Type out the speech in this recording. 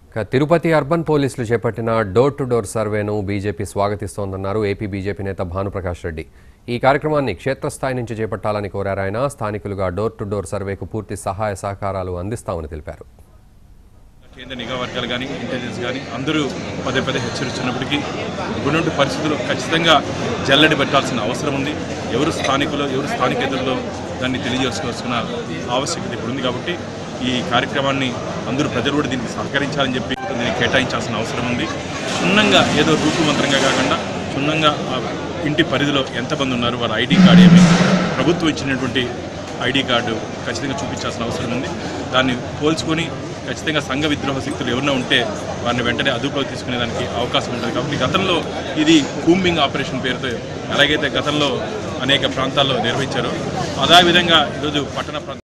ఇక తిరుపతి అర్బన్ పోలీసులు చేపట్టిన డోర్ టు డోర్ సర్వేను బీజేపీ స్వాగతిస్తోందన్నారు ఏపీ బీజేపీ నేత భానుప్రకాష్ రెడ్డి ఈ కార్యక్రమాన్ని క్షేత్రస్థాయి నుంచి చేపట్టాలని కోరారు ఆయన స్థానికులుగా డోర్ టు డోర్ సర్వేకు పూర్తి సహాయ సహకారాలు అందిస్తామని తెలిపారు కేంద్ర నిఘా వర్గాలు కానీ ఇంటెలిజెన్స్ కానీ అందరూ పదే పదే హెచ్చరిస్తున్నప్పటికీ ఇప్పుడున్న పరిస్థితులు ఖచ్చితంగా జల్లడి పెట్టాల్సిన అవసరం ఉంది ఎవరు స్థానికులు ఎవరు స్థానికేతరులో దాన్ని తెలియజేసుకోవాల్సిన ఆవశ్యకత ఇప్పుడు ఉంది కాబట్టి ఈ కార్యక్రమాన్ని అందరూ ప్రజలు కూడా దీనికి సహకరించాలని చెప్పి దీన్ని కేటాయించాల్సిన అవసరం ఉంది క్షుణ్ణంగా ఏదో రూపుమంత్రంగా కాకుండా క్షుణ్ణంగా ఆ ఇంటి పరిధిలో ఎంతమంది ఉన్నారు వారి ఐడి కార్డు ఏమి ప్రభుత్వం ఇచ్చినటువంటి ఐడి కార్డు ఖచ్చితంగా చూపించాల్సిన అవసరం ఉంది దాన్ని పోల్చుకొని ఖచ్చితంగా సంఘ విద్రోహ శక్తులు ఎవరైనా ఉంటే వారిని వెంటనే అదుపులోకి తీసుకునేదానికి అవకాశం ఉంటుంది కాబట్టి గతంలో ఇది కూంబింగ్ ఆపరేషన్ పేరుతో ఎలాగైతే గతంలో అనేక ప్రాంతాల్లో నిర్వహించారో అదేవిధంగా ఈరోజు పట్టణ ప్రాంత